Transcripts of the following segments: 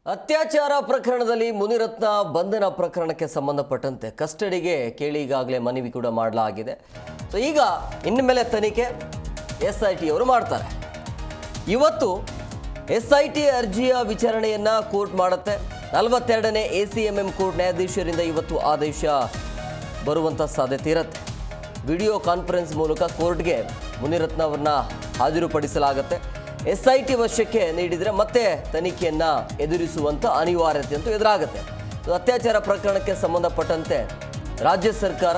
ಅತ್ಯಾಚಾರ ಪ್ರಕರಣದಲ್ಲಿ ಮುನಿರತ್ನ ಬಂಧನ ಪ್ರಕರಣಕ್ಕೆ ಸಂಬಂಧಪಟ್ಟಂತೆ ಕಸ್ಟಡಿಗೆ ಕೇಳಿ ಈಗಾಗಲೇ ಮನವಿ ಕೂಡ ಮಾಡಲಾಗಿದೆ ಸೊ ಈಗ ಇನ್ನು ಮೇಲೆ ತನಿಖೆ ಎಸ್ ಐ ಟಿ ಅವರು ಮಾಡ್ತಾರೆ ಇವತ್ತು ಎಸ್ ಐ ಟಿ ಅರ್ಜಿಯ ವಿಚಾರಣೆಯನ್ನ ಕೋರ್ಟ್ ಮಾಡುತ್ತೆ ನಲವತ್ತೆರಡನೇ A C M M court ನ್ಯಾಯಾಧೀಶರಿಂದ ಇವತ್ತು ಆದೇಶ ಬರುವಂಥ ಸಾಧ್ಯತೆ ಇರುತ್ತೆ ವಿಡಿಯೋ ಕಾನ್ಫರೆನ್ಸ್ ಮೂಲಕ ಕೋರ್ಟ್ಗೆ ಮುನಿರತ್ನ ಅವರನ್ನ ಹಾಜರುಪಡಿಸಲಾಗುತ್ತೆ ಎಸ್ ಐ ಟಿ ವಶಕ್ಕೆ ನೀಡಿದರೆ ಮತ್ತೆ ತನಿಖೆಯನ್ನು ಎದುರಿಸುವಂಥ ಅನಿವಾರ್ಯತೆ ಅಂತೂ ಎದುರಾಗುತ್ತೆ ಸೊ ಅತ್ಯಾಚಾರ ಪ್ರಕರಣಕ್ಕೆ ಸಂಬಂಧಪಟ್ಟಂತೆ ರಾಜ್ಯ ಸರ್ಕಾರ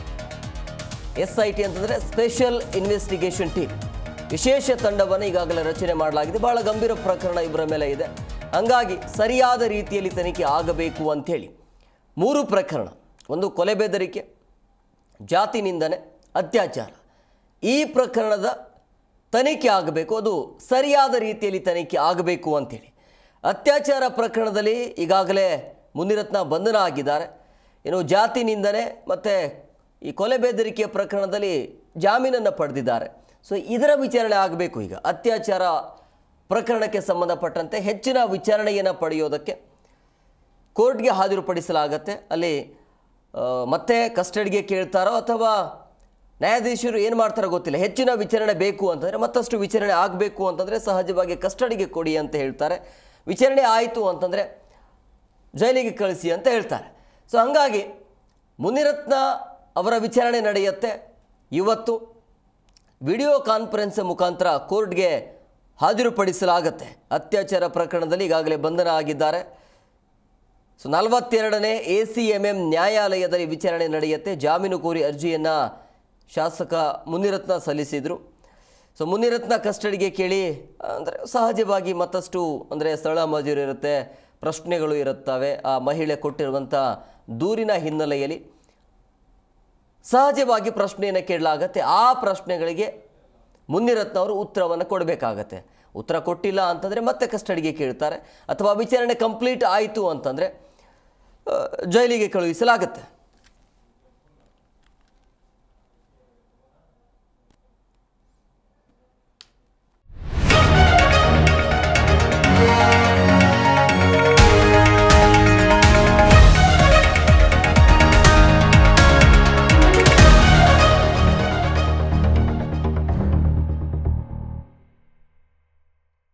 ಎಸ್ ಐ ಟಿ ಅಂತಂದರೆ ಸ್ಪೆಷಲ್ ಇನ್ವೆಸ್ಟಿಗೇಷನ್ ಟೀಮ್ ವಿಶೇಷ ತಂಡವನ್ನು ಈಗಾಗಲೇ ರಚನೆ ಮಾಡಲಾಗಿದೆ ಬಹಳ ಗಂಭೀರ ಪ್ರಕರಣ ಇವರ ಮೇಲೆ ಇದೆ ಹಂಗಾಗಿ ಸರಿಯಾದ ರೀತಿಯಲ್ಲಿ ತನಿಖೆ ಆಗಬೇಕು ಅಂಥೇಳಿ ಮೂರು ಪ್ರಕರಣ ಒಂದು ಕೊಲೆ ಬೆದರಿಕೆ ಜಾತಿ ನಿಂದನೆ ಅತ್ಯಾಚಾರ ಈ ಪ್ರಕರಣದ ತನಿಖೆ ಆಗಬೇಕು ಅದು ಸರಿಯಾದ ರೀತಿಯಲ್ಲಿ ತನಿಖೆ ಆಗಬೇಕು ಅಂಥೇಳಿ ಅತ್ಯಾಚಾರ ಪ್ರಕರಣದಲ್ಲಿ ಈಗಾಗಲೇ ಮುನಿರತ್ನ ಬಂಧನ ಆಗಿದ್ದಾರೆ ಇನ್ನು ಜಾತಿ ನಿಂದನೆ ಮತ್ತು ಈ ಕೊಲೆ ಬೆದರಿಕೆಯ ಪ್ರಕರಣದಲ್ಲಿ ಜಾಮೀನನ್ನು ಪಡೆದಿದ್ದಾರೆ ಸೊ ಇದರ ವಿಚಾರಣೆ ಆಗಬೇಕು ಈಗ ಅತ್ಯಾಚಾರ ಪ್ರಕರಣಕ್ಕೆ ಸಂಬಂಧಪಟ್ಟಂತೆ ಹೆಚ್ಚಿನ ವಿಚಾರಣೆಯನ್ನು ಪಡೆಯೋದಕ್ಕೆ ಕೋರ್ಟ್ಗೆ ಹಾಜರುಪಡಿಸಲಾಗತ್ತೆ ಅಲ್ಲಿ ಆ, ಮತ್ತೆ ಕಸ್ಟಡಿಗೆ ಕೇಳ್ತಾರೋ ಅಥವಾ ನ್ಯಾಯಾಧೀಶರು ಏನು ಮಾಡ್ತಾರೋ ಗೊತ್ತಿಲ್ಲ ಹೆಚ್ಚಿನ ವಿಚಾರಣೆ ಬೇಕು ಅಂತಂದರೆ ಮತ್ತಷ್ಟು ವಿಚಾರಣೆ ಆಗಬೇಕು ಅಂತಂದರೆ ಸಹಜವಾಗಿ ಕಸ್ಟಡಿಗೆ ಕೊಡಿ ಅಂತ ಹೇಳ್ತಾರೆ ವಿಚಾರಣೆ ಆಯಿತು ಅಂತಂದರೆ ಜೈಲಿಗೆ ಕಳಿಸಿ ಅಂತ ಹೇಳ್ತಾರೆ ಸೊ ಹಾಗಾಗಿ ಮುನಿರತ್ನ ಅವರ ವಿಚಾರಣೆ ನಡೆಯುತ್ತೆ ಇವತ್ತು ವಿಡಿಯೋ ಕಾನ್ಫರೆನ್ಸ್ ಮುಖಾಂತರ ಕೋರ್ಟ್ಗೆ ಹಾಜರುಪಡಿಸಲಾಗತ್ತೆ ಅತ್ಯಾಚಾರ ಪ್ರಕರಣದಲ್ಲಿ ಈಗಾಗಲೇ ಬಂಧನ ಆಗಿದ್ದಾರೆ ಸೊ ನಲವತ್ತೆರಡನೇ ಎ ಸಿ ಎಂ ಎಂ ನ್ಯಾಯಾಲಯದಲ್ಲಿ ವಿಚಾರಣೆ ನಡೆಯುತ್ತೆ ಜಾಮೀನು ಕೋರಿ ಅರ್ಜಿಯನ್ನು ಶಾಸಕ ಮುನಿರತ್ನ ಸಲ್ಲಿಸಿದರು ಸೊ ಮುನಿರತ್ನ ಕಸ್ಟಡಿಗೆ ಕೇಳಿ ಅಂದರೆ ಸಹಜವಾಗಿ ಮತ್ತಷ್ಟು ಅಂದರೆ ಸ್ಥಳ ಮಜೂರು ಇರುತ್ತೆ ಪ್ರಶ್ನೆಗಳು ಇರುತ್ತವೆ ಆ ಮಹಿಳೆ ಕೊಟ್ಟಿರುವಂಥ ದೂರಿನ ಹಿನ್ನೆಲೆಯಲ್ಲಿ ಸಹಜವಾಗಿ ಪ್ರಶ್ನೆಯನ್ನು ಕೇಳಲಾಗತ್ತೆ ಆ ಪ್ರಶ್ನೆಗಳಿಗೆ ಮುನಿರತ್ನ ಅವರು ಉತ್ತರವನ್ನು ಕೊಡಬೇಕಾಗತ್ತೆ ಉತ್ತರ ಕೊಟ್ಟಿಲ್ಲ ಅಂತಂದರೆ ಮತ್ತೆ ಕಸ್ಟಡಿಗೆ ಕೇಳ್ತಾರೆ ಅಥವಾ ವಿಚಾರಣೆ ಕಂಪ್ಲೀಟ್ ಆಯಿತು ಅಂತಂದರೆ ಆ, ಜೈಲಿಗೆ ಕಳುಹಿಸಲಾಗುತ್ತೆ